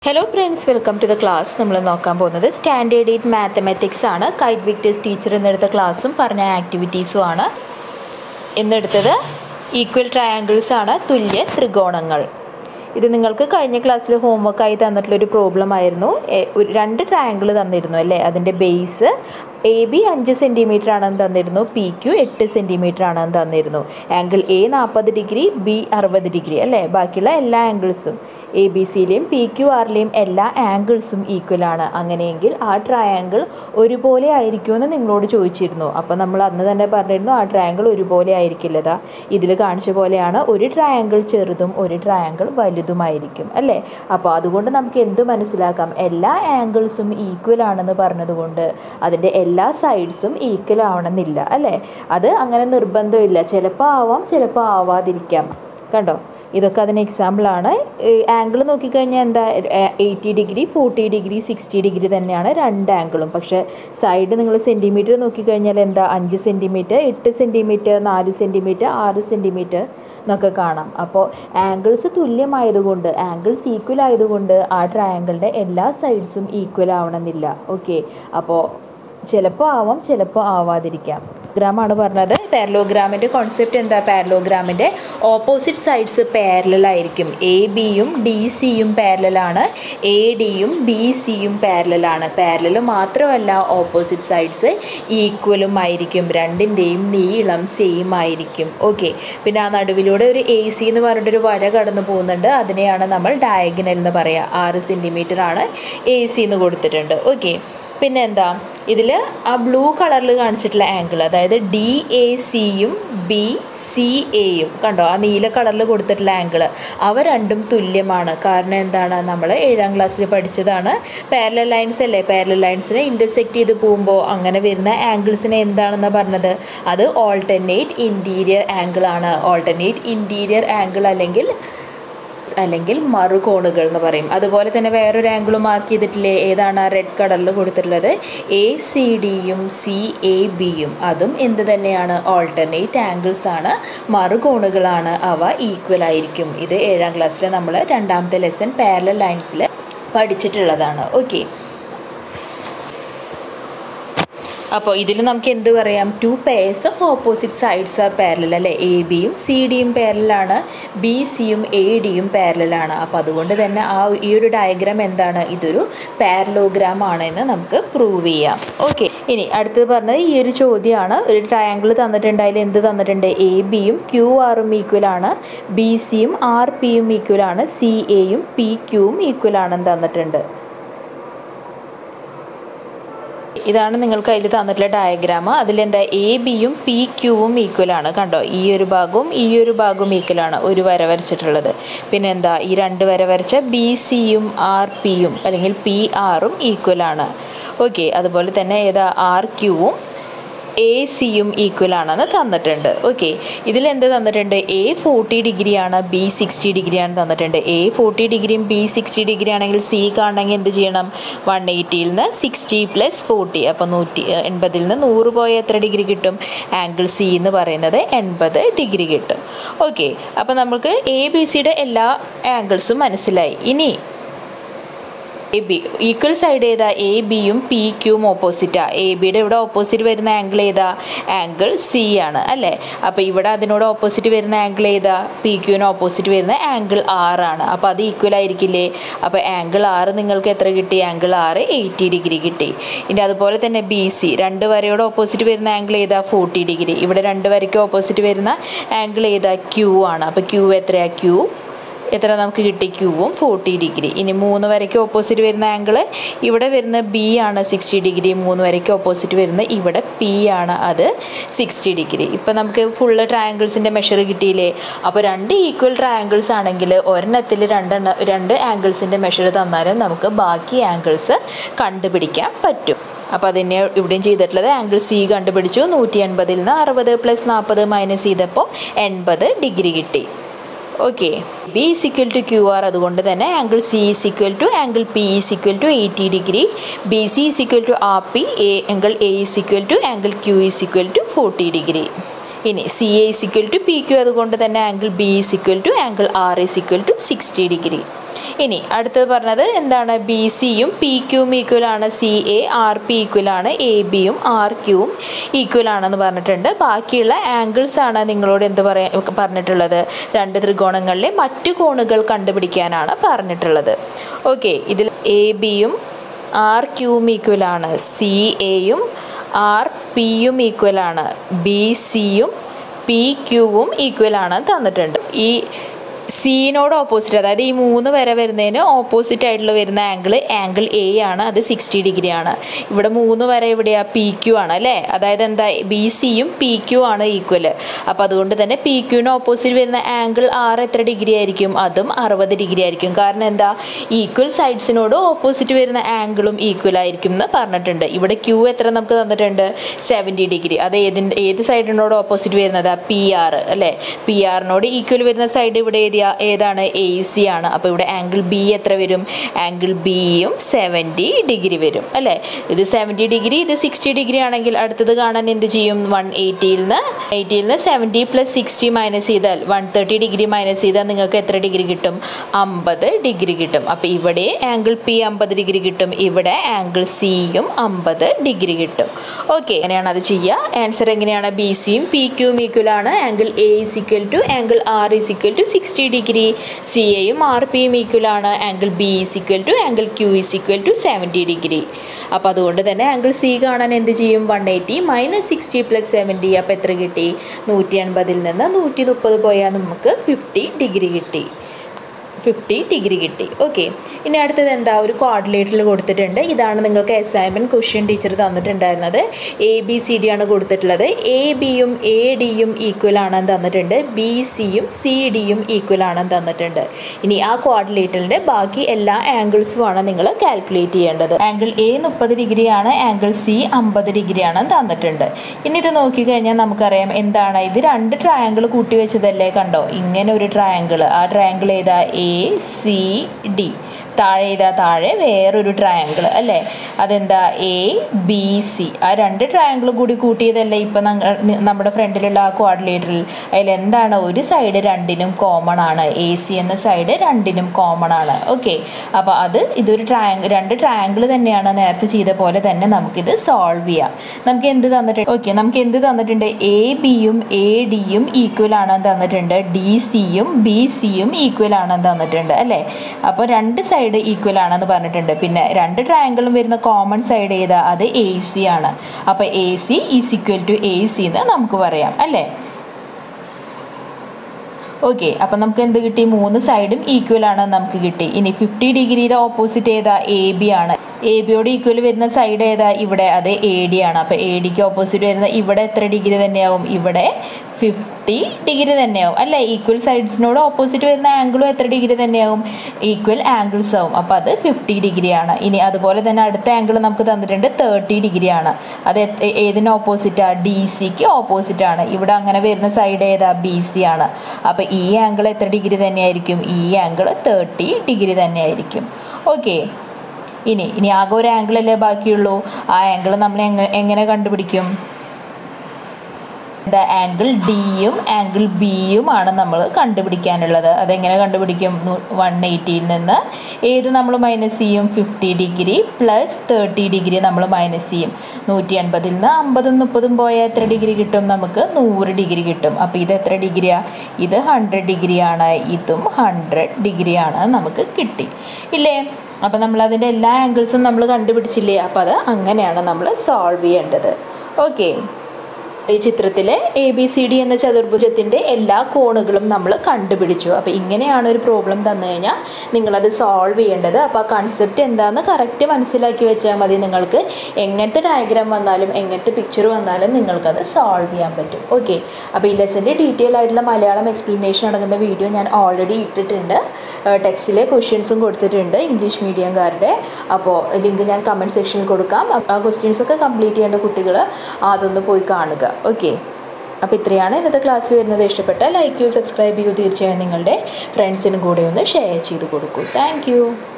hello friends welcome to the class നമ്മൾ നോക്കാൻ പോകുന്നത് സ്റ്റാൻഡേർഡ് എയ്റ്റ് മാത്തമാറ്റിക്സ് ആണ് കൈറ്റ് വിക്ടേഴ്സ് ടീച്ചർ എന്നെടുത്ത ക്ലാസ്സും പറഞ്ഞ ആക്ടിവിറ്റീസും ആണ് എന്നെടുത്തത് ഈക്വൽ ട്രയാങ്കിൾസ് ആണ് തുല്യ ത്രികോണങ്ങൾ ഇത് നിങ്ങൾക്ക് കഴിഞ്ഞ ക്ലാസ്സിൽ ഹോംവർക്കായി തന്നിട്ടുള്ളൊരു പ്രോബ്ലം ആയിരുന്നു എ- ഒരു രണ്ട് ട്രയാങ്കിൾ തന്നിരുന്നു അല്ലേ അതിൻ്റെ ബേസ് എ ബി അഞ്ച് സെൻറ്റിമീറ്റർ ആണെന്ന് തന്നിരുന്നു പി ക്യു എട്ട് സെൻറ്റിമീറ്റർ ആണെന്ന് തന്നിരുന്നു ആംഗിൾ എ നാൽപ്പത് ഡിഗ്രി ബി അറുപത് ഡിഗ്രി അല്ലേ ബാക്കിയുള്ള എല്ലാ ആംഗിൾസും എ ബി സിയിലെയും പി ക്യു ആറിലെയും എല്ലാ ആംഗിൾസും ഈക്വൽ ആണ് അങ്ങനെയെങ്കിൽ ആ ട്രയാങ്കിൾ ഒരുപോലെ ആയിരിക്കുമെന്ന് നിങ്ങളോട് ചോദിച്ചിരുന്നു അപ്പോൾ നമ്മൾ അന്ന് തന്നെ പറഞ്ഞിരുന്നു ആ ട്രയാങ്കിൾ ഒരുപോലെ ആയിരിക്കില്ലതാ ഇതിൽ കാണിച്ച പോലെയാണ് ഒരു ട്രയാങ്കിൾ ചെറുതും ഒരു ട്രയാങ്കിൾ വലുതുമായിരിക്കും അല്ലേ അപ്പോൾ അതുകൊണ്ട് നമുക്ക് എന്ത് മനസ്സിലാക്കാം എല്ലാ ആംഗിൾസും ഈക്വൽ ആണെന്ന് പറഞ്ഞതുകൊണ്ട് അതിൻ്റെ എല്ലാ സൈഡ്സും ഈക്വൽ ആവണമെന്നില്ല അല്ലേ അത് അങ്ങനെ നിർബന്ധമില്ല ചിലപ്പോൾ ആവാം ചിലപ്പോൾ ആവാതിരിക്കാം കണ്ടോ ഇതൊക്കെ അതിന് എക്സാമ്പിളാണ് ആംഗിൾ നോക്കിക്കഴിഞ്ഞാൽ എന്താ eighty degree forty degree sixty degree തന്നെയാണ് രണ്ട് ആംഗിളും പക്ഷേ സൈഡ് നിങ്ങൾ സെൻറ്റിമീറ്റർ നോക്കിക്കഴിഞ്ഞാൽ എന്താ അഞ്ച് സെൻറ്റിമീറ്റർ എട്ട് സെൻറ്റിമീറ്റർ നാല് സെൻറ്റിമീറ്റർ ആറ് സെൻറ്റിമീറ്റർ എന്നൊക്കെ കാണാം അപ്പോൾ ആംഗിൾസ് തുല്യമായതുകൊണ്ട് ആംഗിൾസ് ഈക്വൽ ആയതുകൊണ്ട് ആ ട്രയാങ്കിളിൻ്റെ എല്ലാ സൈഡ്സും ഈക്വൽ ആവണമെന്നില്ല ഓക്കെ അപ്പോൾ ചിലപ്പോൾ ആവാം ചിലപ്പോൾ ആവാതിരിക്കാം ഗ്രാമാണ് പറഞ്ഞത് പാരലോഗ്രാമിൻ്റെ കോൺസെപ്റ്റ് എന്താ പാരലോഗ്രാമിൻ്റെ ഓപ്പോസിറ്റ് സൈഡ്സ് പാരലായിരിക്കും എ ബിയും ഡി സിയും പാരലാണ് എ ഡിയും ബി സിയും പാരലാണ് പാരലൽ മാത്രമല്ല ഓപ്പോസിറ്റ് സൈഡ്സ് ഈക്വലും ആയിരിക്കും രണ്ടിൻ്റെയും നീളം സെയിം ആയിരിക്കും ഓക്കെ പിന്നെ ആ നടുവിലൂടെ ഒരു എ സി എന്ന് പറഞ്ഞിട്ടൊരു വര കടന്നു പോകുന്നുണ്ട് അതിനെയാണ് നമ്മൾ ഡയഗനൽ എന്ന് പറയുക ആറ് സെൻറ്റിമീറ്റർ ആണ് എ സി എന്ന് കൊടുത്തിട്ടുണ്ട് ഓക്കെ പിന്നെ എന്താ ഇതിൽ ആ ബ്ലൂ കളറിൽ കാണിച്ചിട്ടുള്ള ആംഗിൾ അതായത് ഡി എ സിയും ബി സി എയും കണ്ടോ ആ നീല കളറിൽ കൊടുത്തിട്ടുള്ള ആംഗിൾ അവ രണ്ടും തുല്യമാണ് കാരണം എന്താണ് നമ്മൾ ഏഴാം ക്ലാസ്സിൽ പഠിച്ചതാണ് പാരലൽ ലൈൻസ് അല്ലേ പാരലൽ ലൈൻസിനെ ഇൻ്റർസെക്റ്റ് ചെയ്ത് പോകുമ്പോൾ അങ്ങനെ വരുന്ന ആംഗിൾസിനെ എന്താണെന്ന് പറഞ്ഞത് അത് ഓൾട്ടർനേറ്റ് ഇൻറ്റീരിയർ ആംഗിൾ ആണ് ഓൾട്ടർനേറ്റ് ഇൻറ്റീരിയർ ആംഗിൾ അല്ലെങ്കിൽ അല്ലെങ്കിൽ മറുകോണുകൾ എന്ന് പറയും അതുപോലെ തന്നെ വേറൊരു ആംഗിൾ മാർക്ക് ചെയ്തിട്ടില്ലേ ഏതാണ് ആ റെഡ് കളറിൽ കൊടുത്തിട്ടുള്ളത് എ സി ഡിയും സി എ ബിയും അതും എന്ത് തന്നെയാണ് ഓൾട്ടർനേറ്റ് ആംഗിൾസ് ആണ് മറുകോണുകളാണ് അവ ഈക്വൽ ആയിരിക്കും ഇത് ഏഴാം ക്ലാസ്സിൽ നമ്മൾ രണ്ടാമത്തെ ലെസൺ പാരലൽ ലൈൻസിൽ പഠിച്ചിട്ടുള്ളതാണ് ഓക്കെ അപ്പോൾ ഇതിൽ നമുക്ക് എന്ത് പറയാം two pairs of opposite sides are parallel അല്ലേ എ ബിയും സി ഡിയും പാരലാണ് ബി സിയും എ ഡിയും പാരലാണ് അപ്പോൾ അതുകൊണ്ട് തന്നെ ആ ഈ ഒരു ഡയഗ്രാം എന്താണ് ഇതൊരു പാരലോഗ്രാം ആണെന്ന് നമുക്ക് പ്രൂവ് ചെയ്യാം ഓക്കെ ഇനി അടുത്തത് പറഞ്ഞത് ഈ ഒരു ചോദ്യമാണ് ഒരു ട്രയാങ്കിൾ തന്നിട്ടുണ്ട് അതിൽ എന്ത് തന്നിട്ടുണ്ട് എ ബിയും ക്യു ആറും ഈക്വൽ ആണ് ബി സിയും ആർ പിയും ഈക്വൽ ആണ് സി എയും പി ക്യൂവും ഈക്വൽ ആണെന്ന് തന്നിട്ടുണ്ട് ഇതാണ് നിങ്ങൾക്ക് അതിൽ തന്നിട്ടുള്ള ഡയഗ്രാം അതിലെന്താ എ ബിയും പി ക്യൂവും ഈക്വൽ ആണ് കണ്ടോ ഈ ഒരു ഭാഗവും ഈ ഒരു ഭാഗവും ഈക്വൽ ആണ് ഒരു വര വരച്ചിട്ടുള്ളത് പിന്നെ എന്താ ഈ രണ്ട് വര വരച്ച ബി സിയും ആർ പിയും അല്ലെങ്കിൽ പി ആറും ഈക്വൽ ആണ് ഓക്കെ അതുപോലെ തന്നെ ഏതാ ആർ ക്യൂവും എ സിയും ഈക്വൽ ആണെന്ന് തന്നിട്ടുണ്ട് ഓക്കെ ഇതിലെന്ത് തന്നിട്ടുണ്ട് എ ഫോർട്ടി ഡിഗ്രിയാണ് ബി സിക്സ്റ്റി ഡിഗ്രിയാണ് തന്നിട്ടുണ്ട് എ ഫോർട്ടി ഡിഗ്രിയും ബി സിക്സ്റ്റി ഡിഗ്രി ആണെങ്കിൽ സി കാണണമെങ്കിൽ എന്ത് ചെയ്യണം വൺ എയ്റ്റിയിൽ നിന്ന് സിക്സ്റ്റി പ്ലസ് ഫോർട്ടി അപ്പോൾ നൂറ്റി എൺപതിൽ നിന്ന് നൂറ് പോയ എത്ര ഡിഗ്രി കിട്ടും ആംഗിൾ സി എന്ന് പറയുന്നത് എൺപത് ഡിഗ്രി കിട്ടും ഓക്കെ അപ്പോൾ നമുക്ക് എ ബി സിയുടെ എല്ലാ ആംഗിൾസും മനസ്സിലായി ഇനി എ ബി ഈക്വൽ സൈഡ് ഏതാ എ ബിയും പി ക്യൂവും ഓപ്പോസിറ്റാ എ ബിയുടെ ഇവിടെ ഓപ്പോസിറ്റ് വരുന്ന ആംഗിൾ ഏതാ ആംഗിൾ സി ആണ് അല്ലേ അപ്പോൾ ഇവിടെ അതിനോട് ഓപ്പോസിറ്റ് വരുന്ന ആംഗിൾ ഏതാ പി ക്യൂവിന് ഓപ്പോസിറ്റ് വരുന്ന ആംഗിൾ ആറാണ് അപ്പോൾ അത് ഈക്വൽ ആയിരിക്കില്ലേ അപ്പോൾ ആംഗിൾ ആറ് നിങ്ങൾക്ക് എത്ര കിട്ടി ആംഗിൾ ആറ് എയ്റ്റി ഡിഗ്രി കിട്ടി ഇനി അതുപോലെ തന്നെ ബി സി രണ്ട് വരയോട് ഓപ്പോസിറ്റ് വരുന്ന ആംഗിൾ ഏതാ ഫോർട്ടി ഡിഗ്രി ഇവിടെ രണ്ട് വരയ്ക്ക് ഓപ്പോസിറ്റ് വരുന്ന ആംഗിൾ ഏതാ ക്യൂ ആണ് അപ്പോൾ ക്യൂ എത്രയാ ക്യൂ എത്ര നമുക്ക് കിട്ടി ക്യൂവും ഫോർട്ടി ഡിഗ്രി ഇനി മൂന്ന് വരയ്ക്ക് ഓപ്പോസിറ്റ് വരുന്ന ആംഗിൾ ഇവിടെ വരുന്ന ബി ആണ് സിക്സ്റ്റി ഡിഗ്രി മൂന്ന് വരയ്ക്ക് ഓപ്പോസിറ്റ് വരുന്ന ഇവിടെ പി ആണ് അത് സിക്സ്റ്റി ഡിഗ്രി ഇപ്പം നമുക്ക് ഫുള്ള് ട്രയാങ്കിൾസിൻ്റെ മെഷർ കിട്ടിയില്ലേ അപ്പോൾ രണ്ട് ഈക്വൽ ട്രയാങ്കിൾസ് ആണെങ്കിൽ ഒരെണ്ണത്തിൽ രണ്ടെണ്ണ രണ്ട് ആംഗിൾസിൻ്റെ മെഷർ തന്നാലും നമുക്ക് ബാക്കി ആംഗിൾസ് കണ്ടുപിടിക്കാൻ പറ്റും അപ്പോൾ അതിനെ ഇവിടെയും ചെയ്തിട്ടുള്ളത് ആംഗിൾ സി കണ്ടുപിടിച്ചു നൂറ്റി എൺപതിൽ നിന്ന് അറുപത് പ്ലസ് നാൽപ്പത് മൈനസ് ചെയ്തപ്പോൾ എൺപത് ഡിഗ്രി കിട്ടി okay B is equal to Q R അതുകൊണ്ട് തന്നെ angle C is equal to angle P is equal to eighty degree B C is equal to R P A angle A is equal to angle Q is equal to forty degree ഇനി C A is equal to P Q അതുകൊണ്ട് തന്നെ angle B is equal to angle R is equal to sixty degree ഇനി അടുത്തത് പറഞ്ഞത് എന്താണ് B സിയും P ക്യൂവും equal ആണ് C A R P equal ആണ് എ ബിയും ആർ ക്യൂവും ഈക്വൽ ആണെന്ന് പറഞ്ഞിട്ടുണ്ട് ബാക്കിയുള്ള ആംഗിൾസ് ആണ് നിങ്ങളോട് എന്ത് പറയാ പറഞ്ഞിട്ടുള്ളത് രണ്ട് ത്രികോണങ്ങളിലെ മറ്റു കോണുകൾ കണ്ടുപിടിക്കാനാണ് പറഞ്ഞിട്ടുള്ളത് ഓക്കെ ഇതിൽ എ ബിയും ആർ ക്യൂവും ഈക്വൽ ആണ് സി എയും ആർ പിയും ഈക്വൽ ആണ് ബി സിയും പി ക്യൂവും ഈക്വൽ ആണ് തന്നിട്ടുണ്ട് ഈ സിനോട് ഓപ്പോസിറ്റ് അതായത് ഈ മൂന്ന് വര വരുന്നതിന് ഓപ്പോസിറ്റ് ആയിട്ടുള്ള വരുന്ന ആംഗിൾ ആംഗിൾ എ ആണ് അത് സിക്സ്റ്റി ഡിഗ്രി ആണ് ഇവിടെ മൂന്ന് വര എവിടെയാ പി ക്യു ആണ് അല്ലേ അതായത് എന്താ ബി സിയും പി ക്യു ആണ് ഈക്വൽ അപ്പോൾ അതുകൊണ്ട് തന്നെ പി ക്യൂവിന് ഓപ്പോസിറ്റ് വരുന്ന ആംഗിൾ ആർ എത്ര ഡിഗ്രി ആയിരിക്കും അതും അറുപത് ഡിഗ്രി ആയിരിക്കും കാരണം എന്താ ഈക്വൽ സൈഡ്സിനോട് ഓപ്പോസിറ്റ് വരുന്ന ആംഗിളും ഈക്വൽ ആയിരിക്കും എന്ന് പറഞ്ഞിട്ടുണ്ട് ഇവിടെ ക്യൂ എത്ര നമുക്ക് തന്നിട്ടുണ്ട് സെവൻറ്റി ഡിഗ്രി അത് ഏതിൻ്റെ ഏത് സൈഡിനോട് ഓപ്പോസിറ്റ് വരുന്നത് പി ആർ അല്ലേ പി ആറിനോട് ഈക്വൽ വരുന്ന സൈഡ് ഇവിടെ ഏരിയ ഏതാണ് എ സി ആണ് അപ്പോൾ ഇവിടെ ആംഗിൾ ബി എത്ര വരും ആംഗിൾ ബിയും സെവൻറ്റി ഡിഗ്രി വരും അല്ലേ ഇത് സെവൻറ്റി ഡിഗ്രി ഇത് സിക്സ്റ്റി ഡിഗ്രി ആണെങ്കിൽ അടുത്തത് കാണാൻ എന്ത് ചെയ്യും വൺ എയ്റ്റിയിൽ നിന്ന് എയ്റ്റിയിൽ നിന്ന് സെവൻറ്റി പ്ലസ് സിക്സ്റ്റി മൈനസ് ചെയ്താൽ വൺ തേർട്ടി ഡിഗ്രി മൈനസ് ചെയ്താൽ നിങ്ങൾക്ക് എത്ര ഡിഗ്രി കിട്ടും അമ്പത് ഡിഗ്രി കിട്ടും അപ്പോൾ ഇവിടെ ആംഗിൾ പി അമ്പത് ഡിഗ്രി കിട്ടും ഇവിടെ ആംഗിൾ സിയും അമ്പത് ഡിഗ്രി കിട്ടും ഓക്കെ എങ്ങനെയാണ് അത് ചെയ്യുക ആൻസർ എങ്ങനെയാണ് ബി സിയും പി ക്യൂവും ഈക്വൽ ആണ് angle A is equal to angle R is equal to sixty degree C എയും ആർ പിയും ഈക്വൽ ആണ് angle B is equal to angle Q is equal to seventy degree അപ്പോൾ അതുകൊണ്ട് തന്നെ ആംഗിൾ സി കാണാൻ എന്ത് ചെയ്യും one eighty minus sixty plus seventy അപ്പോൾ എത്ര കിട്ടി നൂറ്റി അൻപതിൽ നിന്ന് നൂറ്റി മുപ്പത് പോയാൽ നമുക്ക് ഫിഫ്റ്റി ഡിഗ്രി കിട്ടി ഫിഫ്റ്റി ഡിഗ്രി കിട്ടി ഓക്കെ ഇനി അടുത്തത് എന്താ ഒരു കോർഡിനേറ്ററിൽ കൊടുത്തിട്ടുണ്ട് ഇതാണ് നിങ്ങൾക്ക് അസൈൻമെൻറ്റ് ക്വസ്റ്റ്യൻ ടീച്ചർ തന്നിട്ടുണ്ടായിരുന്നത് എ ബി സി ഡി ആണ് കൊടുത്തിട്ടുള്ളത് എ ബിയും എ ഡിയും ഈക്വൽ ആണെന്ന് തന്നിട്ടുണ്ട് ബി സിയും സി ഡിയും ഈക്വൽ ആണെന്ന് തന്നിട്ടുണ്ട് ഇനി ആ കോർഡിനേറ്ററിൻ്റെ ബാക്കി എല്ലാ ആംഗിൾസുമാണ് നിങ്ങൾ കാൽക്കുലേറ്റ് ചെയ്യേണ്ടത് ആംഗിൾ എ മുപ്പത് ഡിഗ്രിയാണ് ആംഗിൾ സി അമ്പത് ഡിഗ്രിയാണ് തന്നിട്ടുണ്ട് ഇനി ഇത് നോക്കിക്കഴിഞ്ഞാൽ നമുക്കറിയാം എന്താണ് ഇത് രണ്ട് ട്രയാങ്കിൾ കൂട്ടി വെച്ചതല്ലേ കണ്ടോ ഇങ്ങനെ ഒരു ട്രയാങ്കിൾ ആ ട്രയാങ്കിൾ ഏതാ എ സി ഡി താഴെ ഇതാ താഴെ വേറൊരു ട്രയാങ്കിൾ അല്ലേ അതെന്താ എ ബി സി ആ രണ്ട് ട്രയാങ്കിൾ കൂടി കൂട്ടിയതല്ലേ ഇപ്പം നമ്മുടെ ഫ്രണ്ടിലുള്ള ആ കോർഡിനേറ്ററിൽ അതിൽ എന്താണ് ഒരു സൈഡ് രണ്ടിനും കോമൺ ആണ് എ സി എന്ന സൈഡ് രണ്ടിനും കോമൺ ആണ് ഓക്കെ അപ്പോൾ അത് ഇതൊരു ട്രയാങ്കിൾ രണ്ട് ട്രയാങ്കിൾ തന്നെയാണ് നേരത്തെ ചെയ്ത പോലെ തന്നെ നമുക്കിത് സോൾവ് ചെയ്യാം നമുക്ക് എന്ത് തന്നിട്ടുണ്ട് ഓക്കെ നമുക്ക് എന്ത് തന്നിട്ടുണ്ട് എ ബിയും എ ഡിയും ഈക്വൽ ആണെന്ന് തന്നിട്ടുണ്ട് ഡി സിയും ബി സിയും ഈക്വൽ ആണെന്ന് തന്നിട്ടുണ്ട് അല്ലേ അപ്പോൾ രണ്ട് സൈഡ് ഈക്വൽ ആണെന്ന് പറഞ്ഞിട്ടുണ്ട് പിന്നെ രണ്ട് ട്രയാങ്കിളും വരുന്ന കോമൺ സൈഡ് ഏതാ അത് എ സി ആണ് അപ്പോൾ A C is equal to A C എന്ന് നമുക്ക് പറയാം അല്ലേ ഓക്കെ അപ്പം നമുക്ക് എന്ത് കിട്ടി മൂന്ന് സൈഡും ഈക്വൽ ആണ് നമുക്ക് കിട്ടി ഇനി ഫിഫ്റ്റി ഡിഗ്രിയുടെ ഓപ്പോസിറ്റ് ഏതാ എ ബി ആണ് എ ബിയോട് ഈക്വൽ വരുന്ന സൈഡ് ഏതാ ഇവിടെ അത് എ ഡി ആണ് അപ്പോൾ എ ഡിക്ക് ഓപ്പോസിറ്റ് വരുന്ന ഇവിടെ എത്ര ഡിഗ്രി തന്നെയാവും ഇവിടെ ഫിഫ്റ്റി ഡിഗ്രി തന്നെയാവും അല്ലേ ഈക്വൽ സൈഡ്സിനോട് ഓപ്പോസിറ്റ് വരുന്ന ആംഗിളും എത്ര ഡിഗ്രി തന്നെയാവും ഈക്വൽ ആംഗിൾസ് ആവും അപ്പോൾ അത് ഫിഫ്റ്റി ഡിഗ്രി ആണ് ഇനി അതുപോലെ തന്നെ അടുത്ത ആംഗിൾ നമുക്ക് തന്നിട്ടുണ്ട് തേർട്ടി ഡിഗ്രി ആണ് അത് ഏതിന് ഓപ്പോസിറ്റാണ് ഡി സിക്ക് ഓപ്പോസിറ്റ് ആണ് ഇവിടെ അങ്ങനെ വരുന്ന സൈഡ് ഏതാ ബി സി ആണ് അപ്പോൾ ഈ ആംഗിൾ എത്ര ഡിഗ്രി തന്നെയായിരിക്കും ഈ ആംഗിൾ തേർട്ടി ഡിഗ്രി തന്നെയായിരിക്കും ഓക്കെ ഇനി ഇനി ആകെ ഒരു ആംഗിൾ അല്ലേ ബാക്കിയുള്ളൂ ആ ആംഗിൾ നമ്മൾ എങ്ങനെ എങ്ങനെ കണ്ടുപിടിക്കും എന്താ ആംഗിൾ ഡിയും ആംഗിൾ ബിയും ആണ് നമ്മൾ കണ്ടുപിടിക്കാനുള്ളത് അതെങ്ങനെ കണ്ടുപിടിക്കും വൺ എയ്റ്റിയിൽ നിന്ന് ഏത് നമ്മൾ മൈനസ് ചെയ്യും fifty degree plus thirty degree നമ്മൾ മൈനസ് ചെയ്യും നൂറ്റി എൺപതിൽ നിന്ന് അമ്പതും മുപ്പതും പോയാൽ എത്ര ഡിഗ്രി കിട്ടും നമുക്ക് നൂറ് ഡിഗ്രി കിട്ടും അപ്പോൾ ഇത് എത്ര ഡിഗ്രിയാണ് ഇത് ഹൺഡ്രഡ് ഡിഗ്രിയാണ് ഇതും ഹൺഡ്രഡ് ഡിഗ്രിയാണ് നമുക്ക് കിട്ടി ഇല്ലേ അപ്പോൾ നമ്മൾ അതിൻ്റെ എല്ലാ ആംഗിൾസും നമ്മൾ കണ്ടുപിടിച്ചില്ലേ അപ്പോൾ അത് അങ്ങനെയാണ് നമ്മൾ സോൾവ് ചെയ്യേണ്ടത് ഓക്കെ ഈ ചിത്രത്തിലെ എ ബി സി ഡി എന്ന ചതുർഭുജത്തിൻ്റെ എല്ലാ കോണുകളും നമ്മൾ കണ്ടുപിടിച്ചു അപ്പോൾ ഇങ്ങനെയാണ് ഒരു പ്രോബ്ലം തന്നു കഴിഞ്ഞാൽ നിങ്ങളത് സോൾവ് ചെയ്യേണ്ടത് അപ്പോൾ ആ കൺസെപ്റ്റ് എന്താണെന്ന് കറക്റ്റ് മനസ്സിലാക്കി വെച്ചാൽ മതി നിങ്ങൾക്ക് എങ്ങനത്തെ ഡയഗ്രാം വന്നാലും എങ്ങനത്തെ പിക്ചർ വന്നാലും നിങ്ങൾക്കത് സോൾവ് ചെയ്യാൻ പറ്റും ഓക്കെ അപ്പോൾ ഈ ലെസൻ്റെ ഡീറ്റെയിൽ ആയിട്ടുള്ള മലയാളം എക്സ്പ്ലനേഷൻ അടങ്ങുന്ന വീഡിയോ ഞാൻ ഓൾറെഡി ഇട്ടിട്ടുണ്ട് ടെക്സ്റ്റിലെ ക്വസ്റ്റ്യൻസും കൊടുത്തിട്ടുണ്ട് ഇംഗ്ലീഷ് മീഡിയംകാരുടെ അപ്പോൾ ലിങ്ക് ഞാൻ കമൻറ്റ് സെക്ഷനിൽ കൊടുക്കാം ആ ക്വസ്റ്റ്യൻസ് ഒക്കെ കംപ്ലീറ്റ് ചെയ്യേണ്ട കുട്ടികൾ അതൊന്ന് പോയി കാണുക ഓക്കെ അപ്പോൾ ഇത്രയാണ് ഇന്നത്തെ ക്ലാസ് വരുന്നത് ഇഷ്ടപ്പെട്ടാൽ ലൈക്ക് ചെയ്യൂ സബ്സ്ക്രൈബ് ചെയ്യൂ തീർച്ചയായും നിങ്ങളുടെ ഫ്രണ്ട്സിനും കൂടെ ഒന്ന് ഷെയർ ചെയ്ത് കൊടുക്കൂ താങ്ക്